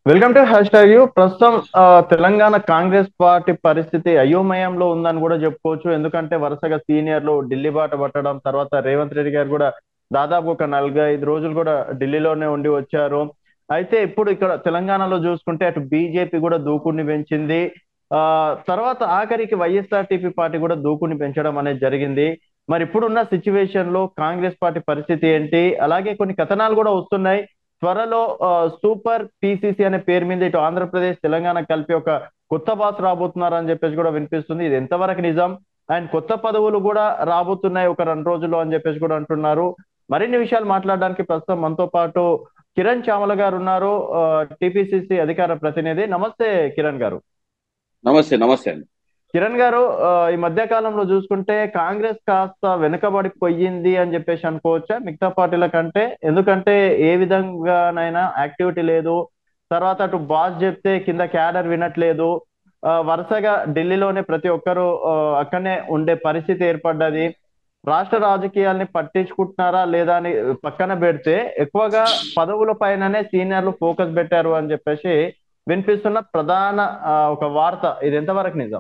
Welcome to hashtag you ప్రస్తుతం ఆ, Telangana Congress party పరిస్థితి అయోమయంలో ఉందని కూడా చెప్పుకోవచ్చు ఎందుకంటే వరుసగా సీనియర్లు ఢిల్లీ బాట పట్టడం తర్వాత రేవంత్ రెడ్డి గారు కూడా దాదాపు ఒక నలభై ఐదు రోజులు కూడా ఢిల్లీలోనే ఉండి వచ్చారు అయితే ఇప్పుడు ఇక్కడ తెలంగాణలో చూసుకుంటే అటు బీజేపీ కూడా దూకుడిని పెంచింది ఆ తర్వాత ఆఖరికి వైఎస్ఆర్టీపీ పార్టీ కూడా దూకుడిని పెంచడం అనేది జరిగింది మరి ఇప్పుడున్న సిచ్యువేషన్ లో కాంగ్రెస్ పార్టీ పరిస్థితి ఏంటి అలాగే కొన్ని కథనాలు కూడా వస్తున్నాయి త్వరలో ఆ, సూపర్ పిసిసి అనే పేరు మీద ఇటు ఆంధ్రప్రదేశ్ తెలంగాణ కలిపి ఒక కొత్త బాస్ రాబోతున్నారు అని చెప్పేసి కూడా వినిపిస్తుంది ఇది ఎంతవరకు నిజం అండ్ కొత్త పదవులు కూడా రాబోతున్నాయి ఒక రెండు రోజుల్లో అని చెప్పేసి కూడా అంటున్నారు మరిన్ని విషయాలు మాట్లాడడానికి ప్రస్తుతం మనతో పాటు కిరణ్ చామల గారు ఉన్నారు టిపిసిసి అధికార ప్రతినిధి నమస్తే కిరణ్ గారు నమస్తే నమస్తే అండి కిరణ్ గారు ఆ, ఈ మధ్య కాలంలో చూసుకుంటే కాంగ్రెస్ కాస్త వెనుకబడిపోయింది అని చెప్పేసి అనుకోవచ్చా మిగతా పార్టీల కంటే ఎందుకంటే ఏ విధంగానైనా యాక్టివిటీ లేదు తర్వాత అటు బాస్ చెప్తే కింద క్యాడర్ వినట్లేదు ఆ, వరుసగా ఢిల్లీలోనే ప్రతి ఒక్కరు ఆ, అక్కడనే ఉండే పరిస్థితి ఏర్పడ్డది రాష్ట్ర రాజకీయాల్ని పట్టించుకుంటున్నారా లేదా అని పక్కన పెడితే ఎక్కువగా పదవుల పైననే సీనియర్లు ఫోకస్ పెట్టారు అని చెప్పేసి వినిపిస్తున్న ప్రధాన ఆ, ఒక వార్త ఇది ఎంతవరకు నిజం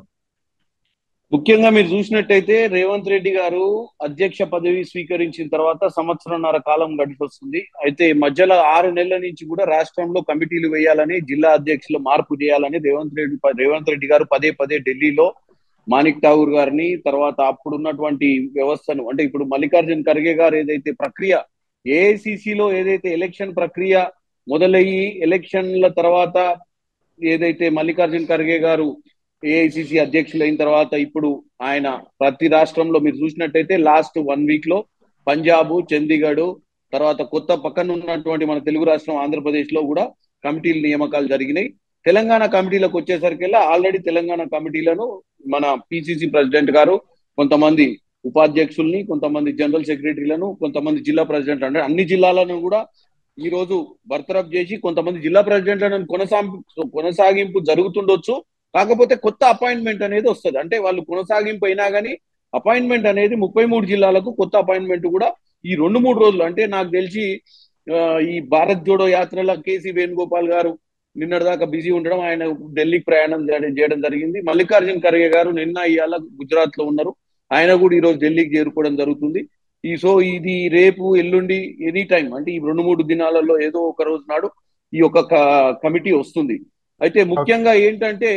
ముఖ్యంగా మీరు చూసినట్టయితే రేవంత్ రెడ్డి గారు అధ్యక్ష పదవి స్వీకరించిన తర్వాత సంవత్సరంన్నర కాలం గడిపొస్తుంది అయితే మధ్యలో ఆరు నెలల నుంచి కూడా రాష్ట్రంలో కమిటీలు వేయాలని జిల్లా అధ్యక్షులు మార్పు చేయాలని రేవంత్ రెడ్డి రేవంత్ రెడ్డి గారు పదే పదే ఢిల్లీలో మాణిక్ ఠాగూర్ గారిని తర్వాత అప్పుడున్నటువంటి వ్యవస్థను అంటే ఇప్పుడు మల్లికార్జున్ ఖర్గే గారు ఏదైతే ప్రక్రియ ఏఐసిసిలో ఏదైతే ఎలక్షన్ ప్రక్రియ మొదలయ్యి ఎలక్షన్ల తర్వాత ఏదైతే మల్లికార్జున్ ఖర్గే గారు ఏఐసిసి అధ్యక్షులు అయిన తర్వాత ఇప్పుడు ఆయన ప్రతి రాష్ట్రంలో మీరు చూసినట్టయితే లాస్ట్ వన్ వీక్ లో పంజాబ్ చండీగఢ్ తర్వాత కొత్త పక్కన ఉన్నటువంటి మన తెలుగు రాష్ట్రం ఆంధ్రప్రదేశ్ లో కూడా కమిటీల నియామకాలు జరిగినాయి తెలంగాణ కమిటీలకు వచ్చేసరికల్లా ఆల్రెడీ తెలంగాణ కమిటీలను మన పిసిసి ప్రెసిడెంట్ గారు కొంతమంది ఉపాధ్యక్షుల్ని కొంతమంది జనరల్ సెక్రటరీలను కొంతమంది జిల్లా ప్రెసిడెంట్ అంటే అన్ని జిల్లాలను కూడా ఈ రోజు బర్తరఫ్ చేసి కొంతమంది జిల్లా ప్రెసిడెంట్లను కొనసాగింపు కొనసాగింపు జరుగుతుండొచ్చు కాకపోతే కొత్త అపాయింట్మెంట్ అనేది వస్తుంది అంటే వాళ్ళు కొనసాగింపు అయినా కానీ అపాయింట్మెంట్ అనేది ముప్పై మూడు జిల్లాలకు కొత్త అపాయింట్మెంట్ కూడా ఈ రెండు మూడు రోజులు అంటే నాకు తెలిసి ఆ, ఈ భారత్ జోడో యాత్రలో కేసీ వేణుగోపాల్ గారు నిన్నటిదాకా బిజీ ఉండడం ఆయన ఢిల్లీకి ప్రయాణం చేయడం చేయడం జరిగింది మల్లికార్జున్ ఖర్గే గారు నిన్న ఇవాళ గుజరాత్ లో ఉన్నారు ఆయన కూడా ఈ రోజు ఢిల్లీకి చేరుకోవడం జరుగుతుంది ఈ సో ఇది రేపు ఎల్లుండి ఎనీ టైం అంటే ఈ రెండు మూడు దినాలలో ఏదో ఒక రోజు నాడు ఈ యొక్క క- కమిటీ వస్తుంది అయితే ముఖ్యంగా ఏంటంటే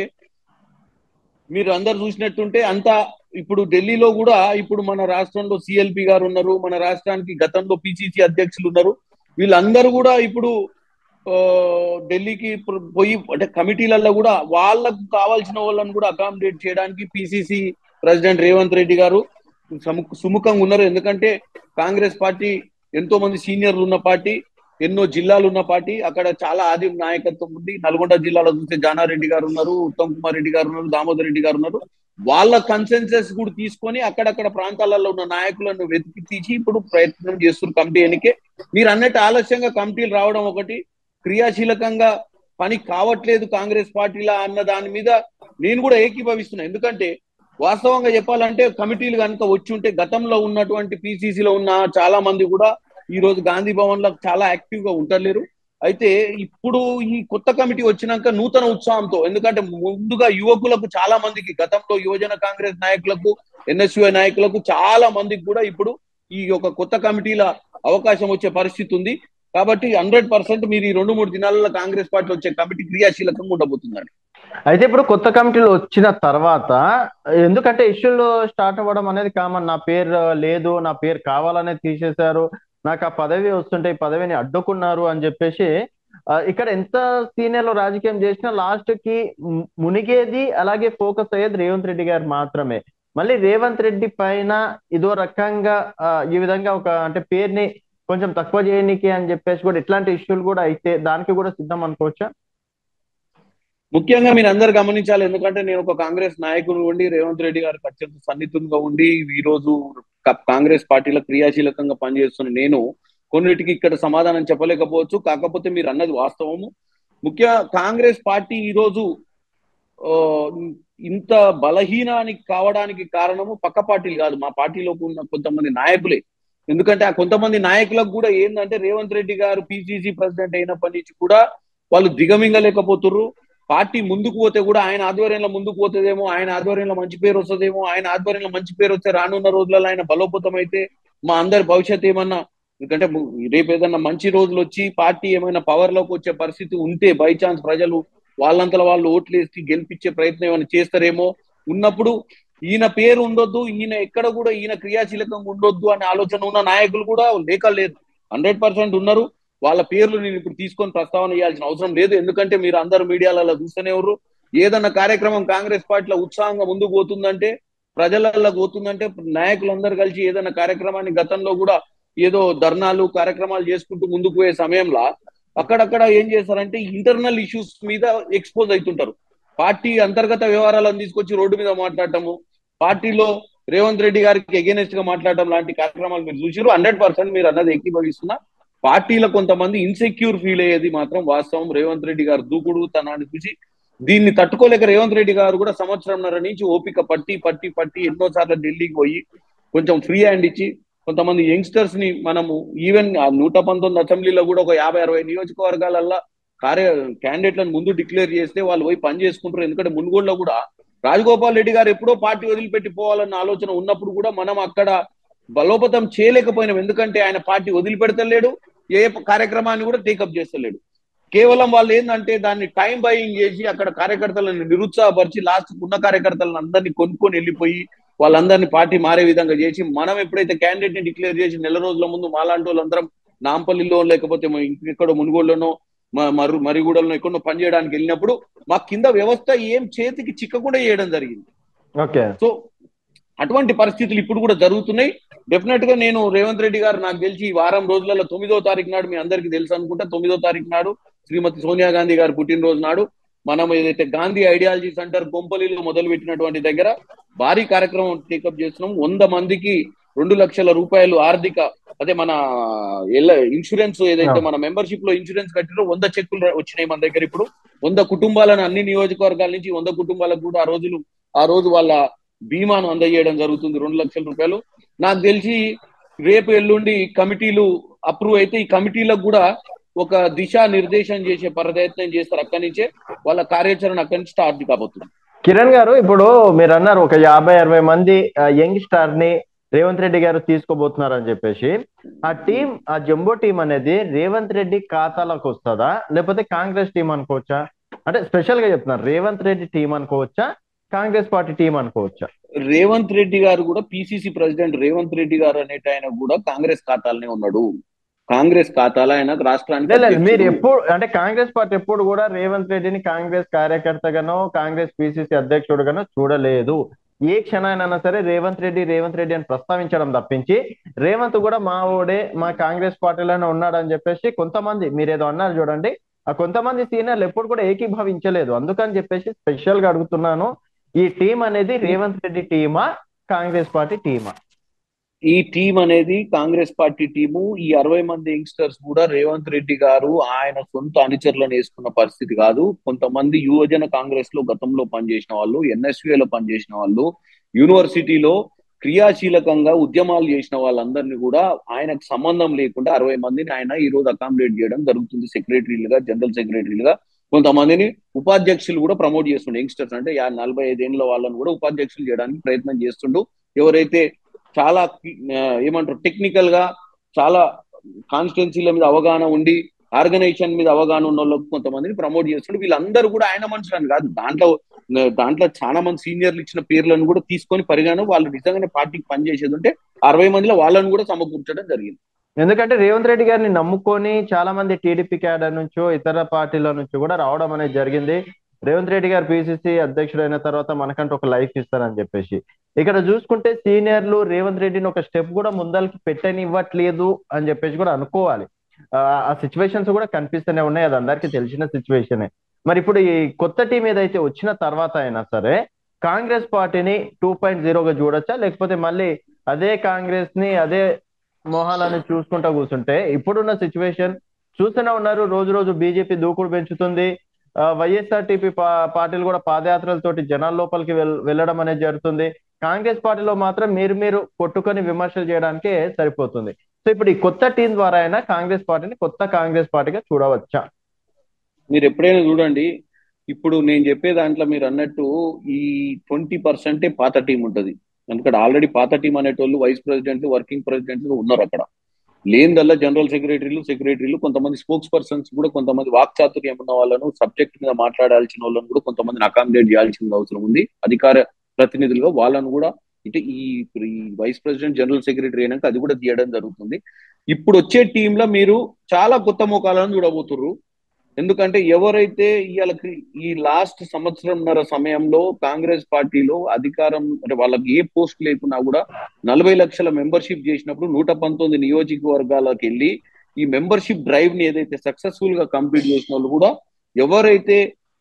మీరు అందరు చూసినట్టుంటే అంతా ఇప్పుడు ఢిల్లీలో కూడా ఇప్పుడు మన రాష్ట్రంలో సిఎల్పి గారు ఉన్నారు మన రాష్ట్రానికి గతంలో పిసిసి అధ్యక్షులు ఉన్నారు వీళ్ళందరూ కూడా ఇప్పుడు ఆ, ఢిల్లీకి ఇప్పుడు పోయి అంటే కమిటీలలో కూడా వాళ్ళకు కావాల్సిన వాళ్ళని కూడా అకామిడేట్ చేయడానికి పిసిసి ప్రెసిడెంట్ రేవంత్ రెడ్డి గారు సము- సుముఖంగా ఉన్నారు ఎందుకంటే కాంగ్రెస్ పార్టీ ఎంతో మంది సీనియర్లు ఉన్న పార్టీ ఎన్నో జిల్లాలు ఉన్న పార్టీ అక్కడ చాలా ఆది నాయకత్వం ఉంది నల్గొండ జిల్లాలో చూస్తే జానారెడ్డి గారు ఉన్నారు ఉత్తమ్ కుమార్ రెడ్డి గారు ఉన్నారు దామోదర్ రెడ్డి గారు ఉన్నారు వాళ్ళ కన్సెన్సెస్ కూడా తీసుకొని అక్కడక్కడ ప్రాంతాలలో ఉన్న నాయకులను వెతికి తీసి ఇప్పుడు ప్రయత్నం చేస్తున్నారు కమిటీ ఎన్నికే మీరు అన్నట్టు ఆలస్యంగా కమిటీలు రావడం ఒకటి క్రియాశీలకంగా పని కావట్లేదు కాంగ్రెస్ పార్టీలా అన్న దాని మీద నేను కూడా ఏకీభవిస్తున్నా ఎందుకంటే వాస్తవంగా చెప్పాలంటే కమిటీలు కనుక వచ్చి ఉంటే గతంలో ఉన్నటువంటి పిసిసిలో ఉన్న చాలా మంది కూడా ఈ రోజు గాంధీ భవన్ లో చాలా యాక్టివ్ గా ఉండలేరు అయితే ఇప్పుడు ఈ కొత్త కమిటీ వచ్చినాక నూతన ఉత్సాహంతో ఎందుకంటే ముందుగా యువకులకు చాలా మందికి గతంలో యువజన కాంగ్రెస్ నాయకులకు ఎన్ఎస్యుఐ నాయకులకు చాలా మందికి కూడా ఇప్పుడు ఈ యొక్క కొత్త కమిటీల అవకాశం వచ్చే పరిస్థితి ఉంది కాబట్టి హండ్రెడ్ పర్సెంట్ మీరు ఈ రెండు మూడు దినాలలో కాంగ్రెస్ పార్టీ వచ్చే కమిటీ క్రియాశీలకంగా ఉండబోతుందండి అయితే ఇప్పుడు కొత్త కమిటీలు వచ్చిన తర్వాత ఎందుకంటే ఇష్యూలు స్టార్ట్ అవ్వడం అనేది కామన్ నా పేరు లేదు నా పేరు కావాలనే తీసేశారు నాకు ఆ పదవి వస్తుంటే ఈ పదవిని అడ్డుకున్నారు అని చెప్పేసి ఆ, ఇక్కడ ఎంత సీనియర్లు రాజకీయం చేసినా లాస్ట్ కి ము- మునిగేది అలాగే ఫోకస్ అయ్యేది రేవంత్ రెడ్డి గారు మాత్రమే మళ్ళీ రేవంత్ రెడ్డి పైన ఇదో రకంగా ఆ, ఈ విధంగా ఒక అంటే పేరుని కొంచెం తక్కువ చేయనీకి అని చెప్పేసి కూడా ఇట్లాంటి ఇష్యూలు కూడా అయితే దానికి కూడా సిద్ధం అనుకోవచ్చా ముఖ్యంగా మీరు అందరు గమనించాలి ఎందుకంటే నేను ఒక కాంగ్రెస్ నాయకుడు ఉండి రేవంత్ రెడ్డి గారికి అత్యంత సన్నిహితంగా ఉండి ఈ రోజు క- కాంగ్రెస్ పార్టీలో క్రియాశీలకంగా పనిచేస్తున్న నేను కొన్నిటికి ఇక్కడ సమాధానం చెప్పలేకపోవచ్చు కాకపోతే మీరు అన్నది వాస్తవము ముఖ్య కాంగ్రెస్ పార్టీ ఈ రోజు ఆ, ఇంత బలహీనానికి కావడానికి కారణము పక్క పార్టీలు కాదు మా పార్టీలో ఉన్న కొంతమంది నాయకులే ఎందుకంటే ఆ కొంతమంది నాయకులకు కూడా ఏంటంటే రేవంత్ రెడ్డి గారు పిసిసి ప్రెసిడెంట్ అయినప్పటి నుంచి కూడా వాళ్ళు దిగమింగలేకపోతుర్రు పార్టీ ముందుకు పోతే కూడా ఆయన ఆధ్వర్యంలో ముందుకు పోతుందేమో ఆయన ఆధ్వర్యంలో మంచి పేరు వస్తుందేమో ఆయన ఆధ్వర్యంలో మంచి పేరు వస్తే రానున్న రోజులలో ఆయన బలోపేతం అయితే మా అందరి భవిష్యత్ ఏమన్నా ఎందుకంటే ము- రేపు ఏదన్నా మంచి రోజులు వచ్చి పార్టీ ఏమైనా పవర్ లోకి వచ్చే పరిస్థితి ఉంటే బై ఛాన్స్ ప్రజలు వాళ్ళంతలో వాళ్ళు ఓట్లు వేసి గెలిపించే ప్రయత్నం ఏమైనా చేస్తారేమో ఉన్నప్పుడు ఈయన పేరు ఉండొద్దు ఈయన ఎక్కడ కూడా ఈయన క్రియాశీలకంగా ఉండొద్దు అనే ఆలోచన ఉన్న నాయకులు కూడా లేక లేదు హండ్రెడ్ పర్సెంట్ ఉన్నారు వాళ్ళ పేర్లు నేను ఇప్పుడు తీసుకొని ప్రస్తావన చేయాల్సిన అవసరం లేదు ఎందుకంటే మీరు అందరు మీడియాలలో చూస్తూనే ఎవరు ఏదన్నా కార్యక్రమం కాంగ్రెస్ పార్టీలో ఉత్సాహంగా ముందుకు పోతుందంటే ప్రజలలో పోతుందంటే నాయకులందరూ కలిసి ఏదైనా కార్యక్రమాన్ని గతంలో కూడా ఏదో ధర్నాలు కార్యక్రమాలు చేసుకుంటూ ముందుకు పోయే సమయంలో అక్కడక్కడ ఏం చేస్తారంటే ఇంటర్నల్ ఇష్యూస్ మీద ఎక్స్పోజ్ అవుతుంటారు పార్టీ అంతర్గత వ్యవహారాలను తీసుకొచ్చి రోడ్డు మీద మాట్లాడటము పార్టీలో రేవంత్ రెడ్డి గారికి ఎగెనెస్ట్ గా మాట్లాడటం లాంటి కార్యక్రమాలు మీరు చూసారు హండ్రెడ్ పర్సెంట్ మీరు అన్నది ఏకీభవిస్తున్నా పార్టీలో కొంతమంది ఇన్సెక్యూర్ ఫీల్ అయ్యేది మాత్రం వాస్తవం రేవంత్ రెడ్డి గారు దూకుడు తనాన్ని చూసి దీన్ని తట్టుకోలేక రేవంత్ రెడ్డి గారు కూడా సంవత్సరంన్నర నుంచి ఓపిక పట్టి పట్టి పట్టి ఎన్నో సార్లు ఢిల్లీకి పోయి కొంచెం ఫ్రీ హ్యాండ్ ఇచ్చి కొంతమంది యంగ్స్టర్స్ ని మనము ఈవెన్ ఆ నూట పంతొమ్మిది అసెంబ్లీలో కూడా ఒక యాభై అరవై నియోజకవర్గాలల్లో కార్య క్యాండిడేట్లను ముందు డిక్లేర్ చేస్తే వాళ్ళు పోయి పని చేసుకుంటారు ఎందుకంటే మునుగోడులో కూడా రాజగోపాల్ రెడ్డి గారు ఎప్పుడో పార్టీ వదిలిపెట్టి పోవాలన్న ఆలోచన ఉన్నప్పుడు కూడా మనం అక్కడ బలోపతం చేయలేకపోయినాం ఎందుకంటే ఆయన పార్టీ వదిలిపెడతలేడు ఏ కార్యక్రమాన్ని కూడా టేకప్ చేస్తలేడు కేవలం వాళ్ళు ఏంటంటే దాన్ని టైం బయింగ్ చేసి అక్కడ కార్యకర్తలను నిరుత్సాహపరిచి లాస్ట్ ఉన్న కార్యకర్తలను అందరినీ కొనుక్కొని వెళ్ళిపోయి వాళ్ళందరినీ పార్టీ మారే విధంగా చేసి మనం ఎప్పుడైతే క్యాండిడేట్ ని డిక్లేర్ చేసి నెల రోజుల ముందు మాలాంటి వాళ్ళందరం నాంపల్లిలో లేకపోతే ఇంకెక్కడో మునుగోడులోనో మరు మరిగూడలో ఎక్కడో పనిచేయడానికి వెళ్ళినప్పుడు మా కింద వ్యవస్థ ఏం చేతికి చిక్కకుండా చేయడం జరిగింది ఓకే సో అటువంటి పరిస్థితులు ఇప్పుడు కూడా జరుగుతున్నాయి డెఫినెట్ గా నేను రేవంత్ రెడ్డి గారు నాకు తెలిసి ఈ వారం రోజులలో తొమ్మిదో తారీఖు నాడు మీ అందరికీ తెలుసు అనుకుంటా తొమ్మిదో తారీఖు నాడు శ్రీమతి సోనియా గాంధీ గారు పుట్టినరోజు నాడు మనం ఏదైతే గాంధీ ఐడియాలజీ సెంటర్ కొంపల్లిలో మొదలు పెట్టినటువంటి దగ్గర భారీ కార్యక్రమం టేకప్ చేస్తున్నాం వంద మందికి రెండు లక్షల రూపాయలు ఆర్థిక అదే మన ఎల్ల ఇన్సూరెన్స్ ఏదైతే మన మెంబర్షిప్ లో ఇన్సూరెన్స్ కట్టినో వంద చెక్కులు వచ్చినాయి మన దగ్గర ఇప్పుడు వంద కుటుంబాలను అన్ని నియోజకవర్గాల నుంచి వంద కుటుంబాలకు కూడా ఆ రోజులు ఆ రోజు వాళ్ళ బీమాను అందజేయడం జరుగుతుంది రెండు లక్షల రూపాయలు నాకు తెలిసి రేపు ఎల్లుండి కమిటీలు అప్రూవ్ అయితే ఈ కమిటీలకు కూడా ఒక దిశ నిర్దేశం చేసే ప్రయత్నం చేస్తారు అక్కడి నుంచే వాళ్ళ కార్యాచరణ అక్కడి నుంచి స్టార్ట్ కాబోతుంది కిరణ్ గారు ఇప్పుడు మీరు అన్నారు ఒక యాభై అరవై మంది యంగ్ స్టార్ ని రేవంత్ రెడ్డి గారు తీసుకోబోతున్నారు అని చెప్పేసి ఆ టీం ఆ జంబో టీం అనేది రేవంత్ రెడ్డి ఖాతాలోకి వస్తుందా లేకపోతే కాంగ్రెస్ టీం అనుకోవచ్చా అంటే స్పెషల్ గా చెప్తున్నారు రేవంత్ రెడ్డి టీం అనుకోవచ్చా కాంగ్రెస్ పార్టీ టీం అనుకోవచ్చా రేవంత్ రెడ్డి గారు కూడా పిసిసి ప్రెసిడెంట్ రేవంత్ రెడ్డి గారు అనేట ఆయన కూడా కాంగ్రెస్ ఖాతాలనే ఉన్నాడు కాంగ్రెస్ ఖాతాలో ఆయన రాష్ట్రానికి మీరు ఎప్పుడు అంటే కాంగ్రెస్ పార్టీ ఎప్పుడు కూడా రేవంత్ రెడ్డిని కాంగ్రెస్ కార్యకర్తగానో కాంగ్రెస్ పిసిసి అధ్యక్షుడుగానో చూడలేదు ఏ క్షణానైనా సరే రేవంత్ రెడ్డి రేవంత్ రెడ్డి అని ప్రస్తావించడం తప్పించి రేవంత్ కూడా మా ఓడే మా కాంగ్రెస్ పార్టీలోనే ఉన్నాడని చెప్పేసి కొంతమంది మీరేదో అన్నారు చూడండి ఆ కొంతమంది సీనియర్లు ఎప్పుడు కూడా ఏకీభవించలేదు అందుకని చెప్పేసి స్పెషల్ గా అడుగుతున్నాను ఈ టీం అనేది రేవంత్ రెడ్డి టీమా కాంగ్రెస్ పార్టీ టీమా ఈ టీం అనేది కాంగ్రెస్ పార్టీ టీము ఈ అరవై మంది యంగ్స్టర్స్ కూడా రేవంత్ రెడ్డి గారు ఆయన సొంత అనుచరులను వేసుకున్న పరిస్థితి కాదు కొంతమంది యువజన కాంగ్రెస్ లో గతంలో పనిచేసిన వాళ్ళు ఎన్ఎస్యుఏలో పనిచేసిన వాళ్ళు యూనివర్సిటీలో క్రియాశీలకంగా ఉద్యమాలు చేసిన వాళ్ళందరినీ కూడా ఆయనకు సంబంధం లేకుండా అరవై మందిని ఆయన ఈ రోజు అకామిడేట్ చేయడం జరుగుతుంది సెక్రటరీలుగా జనరల్ సెక్రటరీలుగా కొంతమందిని ఉపాధ్యక్షులు కూడా ప్రమోట్ చేస్తుండే యంగ్స్టర్స్ అంటే నలభై ఐదేళ్ల వాళ్ళని కూడా ఉపాధ్యక్షులు చేయడానికి ప్రయత్నం చేస్తుండు ఎవరైతే చాలా ఏమంటారు టెక్నికల్ గా చాలా కాన్స్టిట్యున్సీల మీద అవగాహన ఉండి ఆర్గనైజేషన్ మీద అవగాహన ఉన్న వాళ్ళకి కొంతమందిని ప్రమోట్ చేస్తుండే వీళ్ళందరూ కూడా ఆయన మనుషులని కాదు దాంట్లో దాంట్లో చాలా మంది సీనియర్లు ఇచ్చిన పేర్లను కూడా తీసుకొని పరిగాను వాళ్ళు నిజంగానే పార్టీకి పనిచేసేది ఉంటే అరవై మందిలో వాళ్ళని కూడా సమకూర్చడం జరిగింది ఎందుకంటే రేవంత్ రెడ్డి గారిని నమ్ముకొని చాలా మంది టీడీపీ క్యాడర్ నుంచో ఇతర పార్టీల నుంచి కూడా రావడం అనేది జరిగింది రేవంత్ రెడ్డి గారు పిసిసి అధ్యక్షుడు అయిన తర్వాత మనకంటూ ఒక లైఫ్ ఇస్తారని చెప్పేసి ఇక్కడ చూసుకుంటే సీనియర్లు రేవంత్ రెడ్డిని ఒక స్టెప్ కూడా ముందరికి పెట్టనివ్వట్లేదు అని చెప్పేసి కూడా అనుకోవాలి ఆ సిచ్యువేషన్స్ కూడా కనిపిస్తూనే ఉన్నాయి అది అందరికీ తెలిసిన సిచ్యువేషనే మరి ఇప్పుడు ఈ కొత్త టీం ఏదైతే వచ్చిన తర్వాత అయినా సరే కాంగ్రెస్ పార్టీని టూ పాయింట్ జీరోగా చూడొచ్చా లేకపోతే మళ్ళీ అదే కాంగ్రెస్ ని అదే మోహాలని చూసుకుంటా కూర్చుంటే ఇప్పుడున్న సిచ్యువేషన్ చూస్తూనే ఉన్నారు రోజు రోజు బీజేపీ దూకుడు పెంచుతుంది వైఎస్ఆర్టీపీ పార్టీలు కూడా పాదయాత్రలతోటి జనాల లోపలికి వెళ్ళడం అనేది జరుగుతుంది కాంగ్రెస్ పార్టీలో మాత్రం మీరు మీరు కొట్టుకొని విమర్శలు చేయడానికే సరిపోతుంది సో ఇప్పుడు ఈ కొత్త టీం ద్వారా అయినా కాంగ్రెస్ పార్టీని కొత్త కాంగ్రెస్ పార్టీగా చూడవచ్చా మీరు ఎప్పుడైనా చూడండి ఇప్పుడు నేను చెప్పే దాంట్లో మీరు అన్నట్టు ఈ ట్వంటీ పర్సెంటే పాత టీం ఉంటది ఎందుకంటే ఆల్రెడీ పాత టీం అనేటోళ్ళు వైస్ ప్రెసిడెంట్ వర్కింగ్ ప్రెసిడెంట్లు ఉన్నారు అక్కడ లేనిదల్లా జనరల్ సెక్రటరీలు సెక్రటరీలు కొంతమంది స్పోక్స్ పర్సన్స్ కూడా కొంతమంది వాక్చాతుర్యం ఉన్న వాళ్ళను సబ్జెక్ట్ మీద మాట్లాడాల్సిన వాళ్ళను కూడా కొంతమందిని అకామిడేట్ చేయాల్సిన అవసరం ఉంది అధికార ప్రతినిధులుగా వాళ్ళను కూడా అంటే ఈ ఈ వైస్ ప్రెసిడెంట్ జనరల్ సెక్రటరీ అయినాక అది కూడా తీయడం జరుగుతుంది ఇప్పుడు వచ్చే టీంలో మీరు చాలా కొత్త ముఖాలను చూడబోతుర్రు ఎందుకంటే ఎవరైతే ఇవాళ ఈ లాస్ట్ సంవత్సరంన్నర సమయంలో కాంగ్రెస్ పార్టీలో అధికారం అంటే వాళ్ళకి ఏ పోస్ట్ లేకున్నా కూడా నలభై లక్షల మెంబర్షిప్ చేసినప్పుడు నూట పంతొమ్మిది నియోజకవర్గాలకు వెళ్ళి ఈ మెంబర్షిప్ డ్రైవ్ ని ఏదైతే సక్సెస్ఫుల్ గా కంప్లీట్ చేసిన వాళ్ళు కూడా ఎవరైతే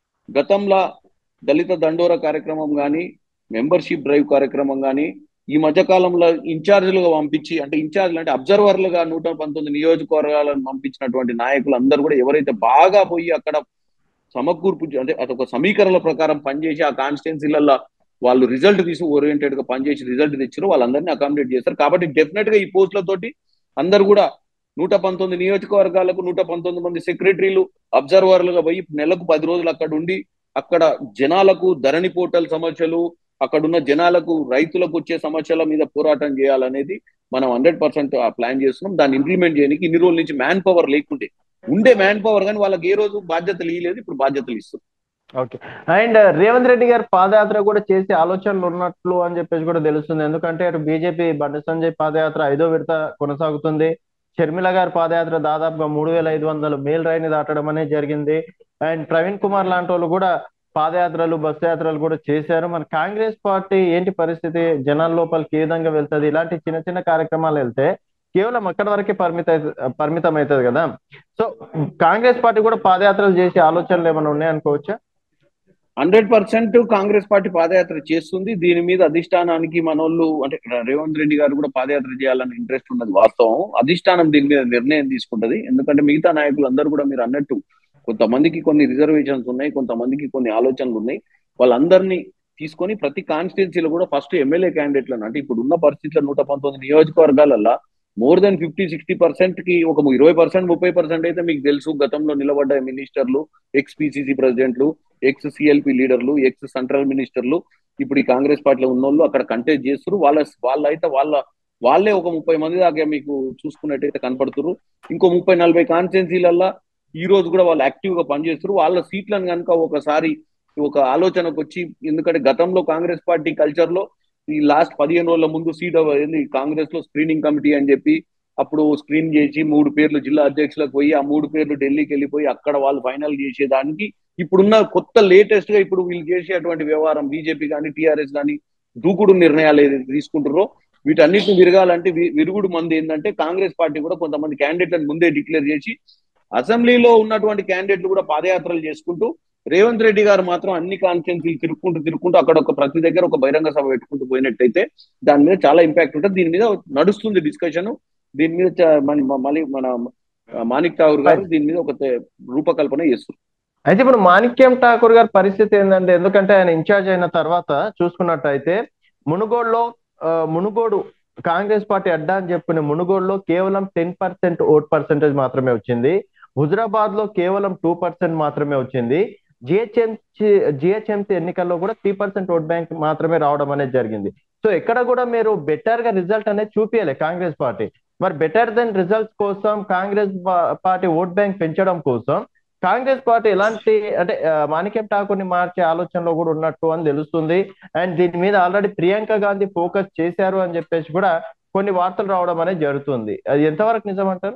గతంలో దళిత దండోర కార్యక్రమం కానీ మెంబర్షిప్ డ్రైవ్ కార్యక్రమం కానీ ఈ మధ్య కాలంలో ఇన్ఛార్జీలుగా పంపించి అంటే ఇన్ఛార్జ్లు అంటే అబ్జర్వర్లుగా నూట పంతొమ్మిది నియోజకవర్గాలను పంపించినటువంటి నాయకులు అందరూ కూడా ఎవరైతే బాగా పోయి అక్కడ సమకూర్పు అంటే అదొక సమీకరణల ప్రకారం పనిచేసి ఆ కాన్స్టిట్యున్సీలలో వాళ్ళు రిజల్ట్ తీసి ఓరియంటెడ్ గా పనిచేసి రిజల్ట్ తెచ్చారు వాళ్ళందరినీ అకామిడేట్ చేస్తారు కాబట్టి డెఫినెట్ గా ఈ పోస్టులతోటి అందరు కూడా నూట పంతొమ్మిది నియోజకవర్గాలకు నూట పంతొమ్మిది మంది సెక్రటరీలు అబ్జర్వర్లుగా పోయి నెలకు పది రోజులు అక్కడ ఉండి అక్కడ జనాలకు ధరణి పోర్టల్ సమస్యలు అక్కడున్న జనాలకు రైతులకు వచ్చే సమస్యల మీద పోరాటం చేయాలనేది మనం హండ్రెడ్ పర్సెంట్ ప్లాన్ చేస్తున్నాం దాన్ని ఇంప్లిమెంట్ చేయడానికి ఇన్ని రోజుల నుంచి మ్యాన్ పవర్ లేకుండే ఉండే మ్యాన్ పవర్ కానీ వాళ్ళకి ఏ రోజు బాధ్యతలు ఇవ్వలేదు ఇప్పుడు బాధ్యతలు ఇస్తుంది ఓకే అండ్ రేవంత్ రెడ్డి గారు పాదయాత్ర కూడా చేసే ఆలోచనలు ఉన్నట్లు అని చెప్పేసి కూడా తెలుస్తుంది ఎందుకంటే అటు బీజేపీ బండి సంజయ్ పాదయాత్ర ఐదో విడత కొనసాగుతుంది షర్మిల గారి పాదయాత్ర దాదాపుగా మూడు వేల ఐదు వందల మేల్ రైని దాటడం అనేది జరిగింది అండ్ ప్రవీణ్ కుమార్ లాంటి వాళ్ళు కూడా పాదయాత్రలు బస్సు యాత్రలు కూడా చేశారు మన కాంగ్రెస్ పార్టీ ఏంటి పరిస్థితి జనాల లోపలికి ఏ విధంగా వెళ్తుంది ఇలాంటి చిన్న చిన్న కార్యక్రమాలు వెళ్తే కేవలం అక్కడ వరకే పరిమిత పరిమితం అవుతుంది కదా సో కాంగ్రెస్ పార్టీ కూడా పాదయాత్రలు చేసే ఆలోచనలు ఏమైనా ఉన్నాయనుకోవచ్చా హండ్రెడ్ పర్సెంట్ కాంగ్రెస్ పార్టీ పాదయాత్ర చేస్తుంది దీని మీద అధిష్టానానికి మనోళ్ళు అంటే రేవంత్ రెడ్డి గారు కూడా పాదయాత్ర చేయాలని ఇంట్రెస్ట్ ఉన్నది వాస్తవం అధిష్టానం దీని మీద నిర్ణయం తీసుకుంటది ఎందుకంటే మిగతా నాయకులు అందరూ కూడా మీరు అన్నట్టు కొంతమందికి కొన్ని రిజర్వేషన్స్ ఉన్నాయి కొంతమందికి కొన్ని ఆలోచనలు ఉన్నాయి వాళ్ళందరినీ తీసుకొని ప్రతి కాన్స్టిట్యున్సీలో కూడా ఫస్ట్ ఎమ్మెల్యే క్యాండిడేట్లను అంటే ఇప్పుడు ఉన్న పరిస్థితుల్లో నూట పంతొమ్మిది నియోజకవర్గాలల్లో more than fifty sixty percent కి ఒక ఇరవై పర్సెంట్ ముప్పై పర్సెంట్ అయితే మీకు తెలుసు గతంలో నిలబడ్డ మినిస్టర్లు ఎక్స్ పిసిసి ప్రెసిడెంట్లు ఎక్స్ సిఎల్పి లీడర్లు ఎక్స్ సెంట్రల్ మినిస్టర్లు ఇప్పుడు ఈ కాంగ్రెస్ పార్టీలో ఉన్నోళ్ళు అక్కడ కంటెస్ట్ చేస్తారు వాళ్ళ వాళ్ళైతే వాళ్ళ వాళ్ళే ఒక ముప్పై మంది దాకా మీకు చూసుకున్నట్టయితే కనపడుతున్నారు ఇంకో ముప్పై నలభై కాన్స్టిట్యున్సీలల్లో ఈ రోజు కూడా వాళ్ళు యాక్టివ్ గా పనిచేస్తారు వాళ్ళ సీట్లను కనుక ఒకసారి ఒక ఆలోచనకు వచ్చి ఎందుకంటే గతంలో కాంగ్రెస్ పార్టీ కల్చర్ లో ఈ లాస్ట్ పదిహేను రోజుల ముందు సీట్ ఏంది కాంగ్రెస్ లో స్క్రీనింగ్ కమిటీ అని చెప్పి అప్పుడు స్క్రీన్ చేసి మూడు పేర్లు జిల్లా అధ్యక్షులకు పోయి ఆ మూడు పేర్లు ఢిల్లీకి వెళ్ళిపోయి అక్కడ వాళ్ళు ఫైనల్ చేసేదానికి ఇప్పుడున్న కొత్త లేటెస్ట్ గా ఇప్పుడు వీళ్ళు చేసేటువంటి వ్యవహారం బీజేపీ కానీ టీఆర్ఎస్ కానీ దూకుడు నిర్ణయాలు ఏదైతే తీసుకుంటారో వీటన్నిటిని విరగాలంటే విరుగుడు మంది ఏంటంటే కాంగ్రెస్ పార్టీ కూడా కొంతమంది క్యాండిడేట్లను ముందే డిక్లేర్ చేసి అసెంబ్లీలో ఉన్నటువంటి క్యాండిడేట్లు కూడా పాదయాత్రలు చేసుకుంటూ రేవంత్ రెడ్డి గారు మాత్రం అన్ని కాన్స్టిట్యున్సీలు తిరుక్కుంటూ తిరుక్కుంటూ అక్కడ ఒక ప్రతి దగ్గర ఒక బహిరంగ సభ పెట్టుకుంటూ పోయినట్టయితే దాని మీద చాలా ఇంపాక్ట్ ఉంటుంది దీని మీద నడుస్తుంది డిస్కషన్ దీని మీద మళ్ళీ మన మాణిక్ ఠాకూర్ గారు దీని మీద ఒక రూపకల్పన చేస్తారు అయితే ఇప్పుడు మాణిక్యం ఠాకూర్ గారి పరిస్థితి ఏంటంటే ఎందుకంటే ఆయన ఇన్ఛార్జ్ అయిన తర్వాత చూసుకున్నట్టయితే మునుగోడులో మునుగోడు కాంగ్రెస్ పార్టీ అడ్డా అని చెప్పిన మునుగోడులో కేవలం టెన్ పర్సెంట్ ఓట్ పర్సెంటేజ్ మాత్రమే వచ్చింది హుజరాబాద్ లో కేవలం టూ పర్సెంట్ మాత్రమే వచ్చింది జిహెచ్ఎంసి జిహెచ్ఎంసీ ఎన్నికల్లో కూడా త్రీ పర్సెంట్ ఓట్ బ్యాంక్ మాత్రమే రావడం అనేది జరిగింది సో ఎక్కడ కూడా మీరు బెటర్ గా రిజల్ట్ అనేది చూపించాలి కాంగ్రెస్ పార్టీ మరి బెటర్ దెన్ రిజల్ట్స్ కోసం కాంగ్రెస్ పార్టీ ఓట్ బ్యాంక్ పెంచడం కోసం కాంగ్రెస్ పార్టీ ఎలాంటి అంటే మాణిక్యం ఠాకూర్ ని మార్చే ఆలోచనలో కూడా ఉన్నట్టు అని తెలుస్తుంది అండ్ దీని మీద ఆల్రెడీ ప్రియాంక గాంధీ ఫోకస్ చేశారు అని చెప్పేసి కూడా కొన్ని వార్తలు రావడం అనేది జరుగుతుంది అది ఎంతవరకు నిజమంటారు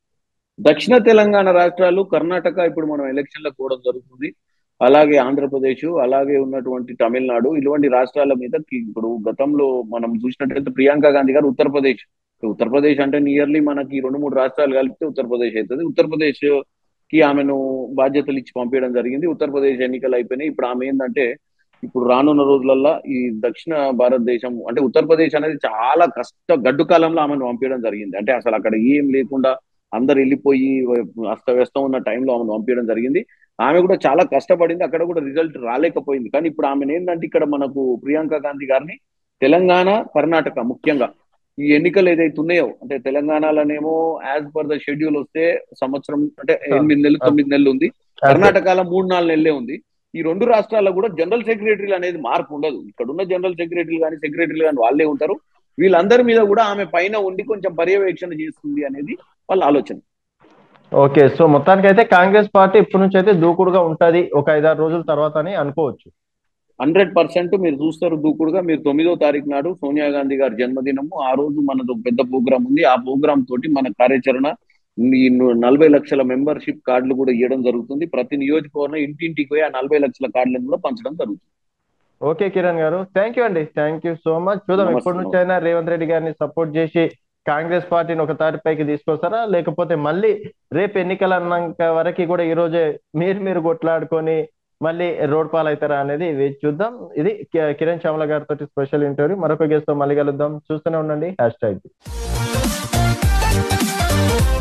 దక్షిణ తెలంగాణ రాష్ట్రాలు కర్ణాటక ఇప్పుడు మనం ఎలక్షన్లకు పోవడం జరుగుతుంది అలాగే ఆంధ్రప్రదేశ్ అలాగే ఉన్నటువంటి తమిళనాడు ఇటువంటి రాష్ట్రాల మీద ఇప్పుడు గతంలో మనం చూసినట్టయితే ప్రియాంక గాంధీ గారు ఉత్తరప్రదేశ్ ఉత్తరప్రదేశ్ అంటే నియర్లీ మనకి రెండు మూడు రాష్ట్రాలు కలిపితే ఉత్తరప్రదేశ్ అవుతుంది ఉత్తరప్రదేశ్ కి ఆమెను బాధ్యతలు ఇచ్చి పంపించడం జరిగింది ఉత్తరప్రదేశ్ ఎన్నికలు అయిపోయినాయి ఇప్పుడు ఆమె ఏంటంటే ఇప్పుడు రానున్న రోజులల్లో ఈ దక్షిణ భారతదేశం అంటే ఉత్తరప్రదేశ్ అనేది చాలా కష్ట గడ్డు కాలంలో ఆమెను పంపించడం జరిగింది అంటే అసలు అక్కడ ఏం లేకుండా అందరు వెళ్ళిపోయి అస్తవ్యస్తం ఉన్న టైంలో ఆమెను పంపించడం జరిగింది ఆమె కూడా చాలా కష్టపడింది అక్కడ కూడా రిజల్ట్ రాలేకపోయింది కానీ ఇప్పుడు ఆమె ఏంటంటే ఇక్కడ మనకు ప్రియాంక గాంధీ గారిని తెలంగాణ కర్ణాటక ముఖ్యంగా ఈ ఎన్నికలు ఏదైతే ఉన్నాయో అంటే తెలంగాణలోనేమో యాజ్ పర్ ద షెడ్యూల్ వస్తే సంవత్సరం అంటే ఎనిమిది నెలలు తొమ్మిది నెలలు ఉంది కర్ణాటకలో మూడు నాలుగు నెలలే ఉంది ఈ రెండు రాష్ట్రాల్లో కూడా జనరల్ సెక్రటరీలు అనేది మార్పు ఉండదు ఇక్కడ ఉన్న జనరల్ సెక్రటరీలు కానీ సెక్రటరీలు కానీ వాళ్ళే ఉంటారు వీళ్ళందరి మీద కూడా ఆమె పైన ఉండి కొంచెం పర్యవేక్షణ చేస్తుంది అనేది వాళ్ళ ఆలోచన ఓకే సో మొత్తానికి అయితే కాంగ్రెస్ పార్టీ ఇప్పటి నుంచి అయితే దూకుడుగా ఉంటది ఒక ఐదారు రోజుల తర్వాత అని అనుకోవచ్చు హండ్రెడ్ పర్సెంట్ మీరు చూస్తారు దూకుడుగా మీరు తొమ్మిదో తారీఖు నాడు సోనియా గాంధీ గారి జన్మదినము ఆ రోజు మనది ఒక పెద్ద ప్రోగ్రామ్ ఉంది ఆ ప్రోగ్రామ్ తోటి మన కార్యాచరణ ఈ ను- నలభై లక్షల మెంబర్షిప్ కార్డులు కూడా ఇవ్వడం జరుగుతుంది ప్రతి నియోజకవర్గం ఇంటింటికి పోయి ఆ నలభై లక్షల కార్డులను కూడా పంచడం జరుగుతుంది ఓకే కిరణ్ గారు థ్యాంక్ యూ అండి థ్యాంక్ యూ సో మచ్ చూద్దాం నమస్తే. ఇప్పటి నుంచి అయినా రేవంత్ రెడ్డి గారిని సపోర్ట్ చేసి కాంగ్రెస్ పార్టీని ఒక తాటిపైకి తీసుకొస్తారా లేకపోతే మళ్ళీ రేపు ఎన్నికలు అన్నాక వరకు కూడా ఈ రోజే మీరు మీరు కొట్లాడుకొని మళ్ళీ రోడ్ పాలవుతారా అనేది వేచి చూద్దాం ఇది కి- కిరణ్ చామల గారితో స్పెషల్ ఇంటర్వ్యూ మరొక గెస్ట్ తో మళ్ళీ కలుద్దాం చూస్తూనే ఉండండి హ్యాష్ ట్యాగ్